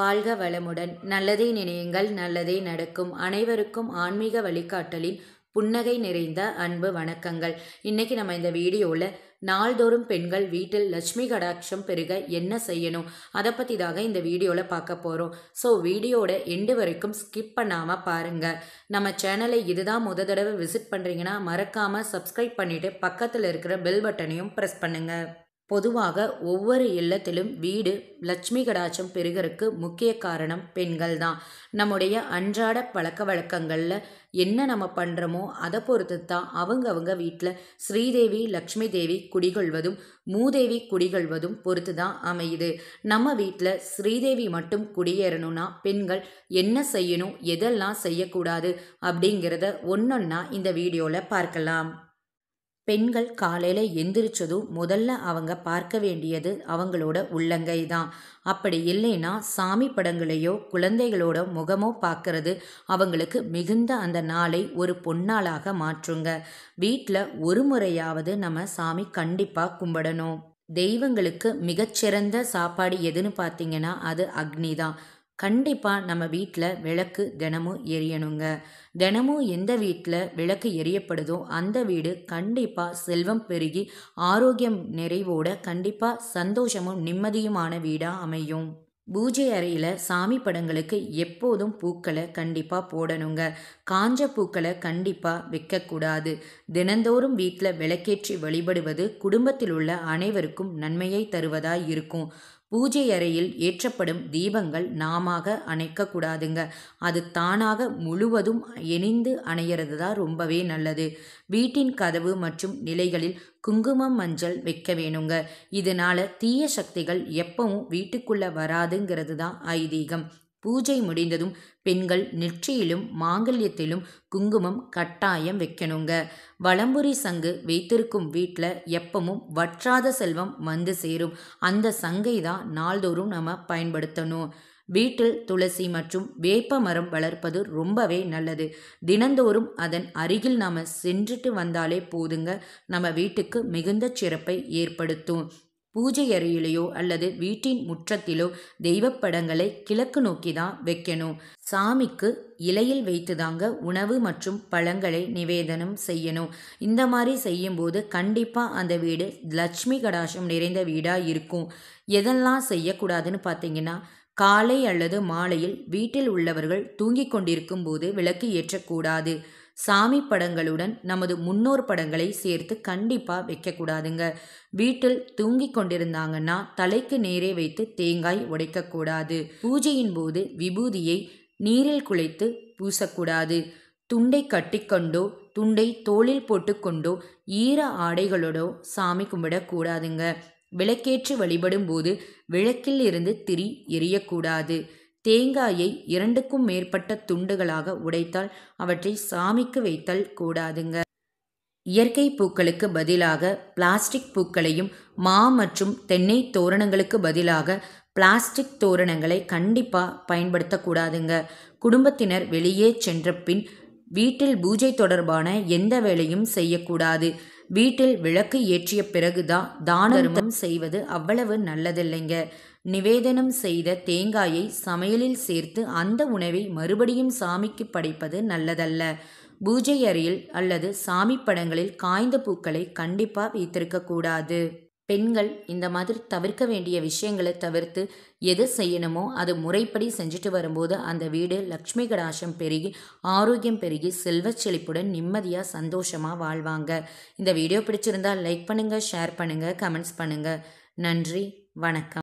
வாழ்க வளமுடன் நல்லதே நினையுங்கள் நல்லதே நடக்கும் அனைவருக்கும் ஆன்மீக வழிகாட்டலின் புன்னகை நிறைந்த அன்பு வணக்கங்கள் இன்னைக்கு நம்ம இந்த வீடியோவில் நாள்தோறும் பெண்கள் வீட்டில் லட்சுமி கடாட்சம் பெருக என்ன செய்யணும் அதை பற்றி தாங்க இந்த வீடியோவில் பார்க்க போகிறோம் ஸோ வீடியோட எண்டு வரைக்கும் ஸ்கிப் பண்ணாமல் பாருங்கள் நம்ம சேனலை இதுதான் முத தடவை விசிட் பண்ணுறீங்கன்னா மறக்காமல் சப்ஸ்கிரைப் பண்ணிவிட்டு பக்கத்தில் இருக்கிற பெல் பட்டனையும் ப்ரெஸ் பண்ணுங்கள் பொதுவாக ஒவ்வொரு இல்லத்திலும் வீடு லட்சுமி கடாட்சம் பெருகிறதுக்கு முக்கிய காரணம் பெண்கள் தான் நம்முடைய அன்றாட பழக்க வழக்கங்களில் என்ன நம்ம பண்ணுறோமோ அதை பொறுத்து தான் அவங்க அவங்க வீட்டில் ஸ்ரீதேவி லக்ஷ்மி தேவி குடிகொள்வதும் மூதேவி குடிகொள்வதும் பொறுத்து தான் அமையுது நம்ம வீட்டில் ஸ்ரீதேவி மட்டும் குடியேறணும்னா பெண்கள் என்ன செய்யணும் எதெல்லாம் செய்யக்கூடாது அப்படிங்கிறத ஒன்றொன்னா இந்த வீடியோவில் பார்க்கலாம் பெண்கள் காலையில் எந்திரிச்சதும் முதல்ல அவங்க பார்க்க வேண்டியது அவங்களோட உள்ளங்கை தான் அப்படி இல்லைன்னா சாமி படங்களையோ குழந்தைகளோட முகமோ பார்க்கறது அவங்களுக்கு மிகுந்த அந்த நாளை ஒரு பொன்னாளாக மாற்றுங்க வீட்டில் ஒரு முறையாவது நம்ம சாமி கண்டிப்பாக கும்பிடணும் தெய்வங்களுக்கு மிகச்சிறந்த சாப்பாடு எதுன்னு பார்த்தீங்கன்னா அது அக்னி தான் கண்டிப்பாக நம்ம வீட்டில் விளக்கு தினமும் எரியணுங்க தினமும் எந்த வீட்டில் விளக்கு எரியப்படுதோ அந்த வீடு கண்டிப்பாக செல்வம் பெருகி ஆரோக்கியம் நிறைவோட கண்டிப்பாக சந்தோஷமும் நிம்மதியுமான வீடாக அமையும் பூஜை அறையில் சாமி படங்களுக்கு எப்போதும் பூக்களை கண்டிப்பாக போடணுங்க காஞ்ச பூக்களை கண்டிப்பாக வைக்கக்கூடாது தினந்தோறும் வீட்டில் விளக்கேற்றி வழிபடுவது குடும்பத்தில் உள்ள அனைவருக்கும் நன்மையை தருவதாய் இருக்கும் பூஜை அறையில் ஏற்றப்படும் தீபங்கள் நாமாக அணைக்கக்கூடாதுங்க அது தானாக முழுவதும் எரிந்து அணையிறது தான் ரொம்பவே நல்லது வீட்டின் கதவு மற்றும் நிலைகளில் குங்குமம் மஞ்சள் வைக்க வேணுங்க இதனால தீய சக்திகள் எப்பவும் வீட்டுக்குள்ள வராதுங்கிறது தான் ஐதீகம் பூஜை முடிந்ததும் பெண்கள் நெற்றியிலும் மாங்கல்யத்திலும் குங்குமம் கட்டாயம் வைக்கணுங்க வளம்புரி சங்கு வைத்திருக்கும் வீட்டில் எப்பவும் வற்றாத செல்வம் வந்து சேரும் அந்த சங்கை தான் நாள்தோறும் நம்ம பயன்படுத்தணும் வீட்டில் துளசி மற்றும் வேப்ப மரம் வளர்ப்பது ரொம்பவே நல்லது தினந்தோறும் அதன் அருகில் நாம் சென்றுட்டு வந்தாலே போதுங்க நம்ம வீட்டுக்கு மிகுந்த சிறப்பை ஏற்படுத்தும் பூஜை அறையிலேயோ அல்லது வீட்டின் முற்றத்திலோ தெய்வப்படங்களை கிழக்கு நோக்கி தான் வைக்கணும் சாமிக்கு இலையில் வைத்து தாங்க உணவு மற்றும் பழங்களை நிவேதனம் செய்யணும் இந்த மாதிரி செய்யும்போது கண்டிப்பாக அந்த வீடு லட்சுமி கடாசம் நிறைந்த வீடாக இருக்கும் எதெல்லாம் செய்யக்கூடாதுன்னு பார்த்தீங்கன்னா காலை அல்லது மாலையில் வீட்டில் உள்ளவர்கள் தூங்கிக் கொண்டிருக்கும் போது விளக்கு ஏற்றக்கூடாது சாமி படங்களுடன் நமது முன்னோர் படங்களை சேர்த்து கண்டிப்பாக வைக்கக்கூடாதுங்க வீட்டில் தூங்கி கொண்டிருந்தாங்கன்னா தலைக்கு நேரே வைத்து தேங்காய் உடைக்கக்கூடாது பூஜையின் போது விபூதியை நீரில் குழைத்து பூசக்கூடாது துண்டை கட்டிக்கொண்டோ துண்டை தோளில் போட்டுக்கொண்டோ ஈர ஆடைகளோடோ சாமி கும்பிடக்கூடாதுங்க விளக்கேற்றி வழிபடும் போது விளக்கில் இருந்து திரி எரியக்கூடாது தேங்காயை இரண்டுக்கும் மேற்பட்ட துண்டுகளாக உடைத்தால் அவற்றை சாமிக்கு வைத்தல் கூடாதுங்க இயற்கை பூக்களுக்கு பதிலாக பிளாஸ்டிக் பூக்களையும் மா மற்றும் தென்னை தோரணங்களுக்கு பதிலாக பிளாஸ்டிக் தோரணங்களை கண்டிப்பாக பயன்படுத்தக்கூடாதுங்க குடும்பத்தினர் வெளியே சென்ற பின் வீட்டில் பூஜை தொடர்பான எந்த வேலையும் செய்யக்கூடாது வீட்டில் விளக்கு ஏற்றிய பிறகுதான் தான தர்மம் செய்வது அவ்வளவு நல்லதில்லைங்க நிவேதனம் செய்த தேங்காயை சமையலில் சேர்த்து அந்த உணவை மறுபடியும் சாமிக்கு படைப்பது நல்லதல்ல பூஜை அறையில் அல்லது சாமி படங்களில் காய்ந்த பூக்களை கண்டிப்பாக வைத்திருக்கக்கூடாது பெண்கள் இந்த மாதிரி தவிர்க்க வேண்டிய விஷயங்களை தவிர்த்து எது செய்யணுமோ அது முறைப்படி செஞ்சுட்டு வரும்போது அந்த வீடு லக்ஷ்மி கடாசம் பெருகி ஆரோக்கியம் பெருகி செல்வச் செழிப்புடன் நிம்மதியாக சந்தோஷமாக வாழ்வாங்க இந்த வீடியோ பிடிச்சிருந்தா லைக் பண்ணுங்கள் ஷேர் பண்ணுங்கள் கமெண்ட்ஸ் பண்ணுங்கள் நன்றி வணக்கம்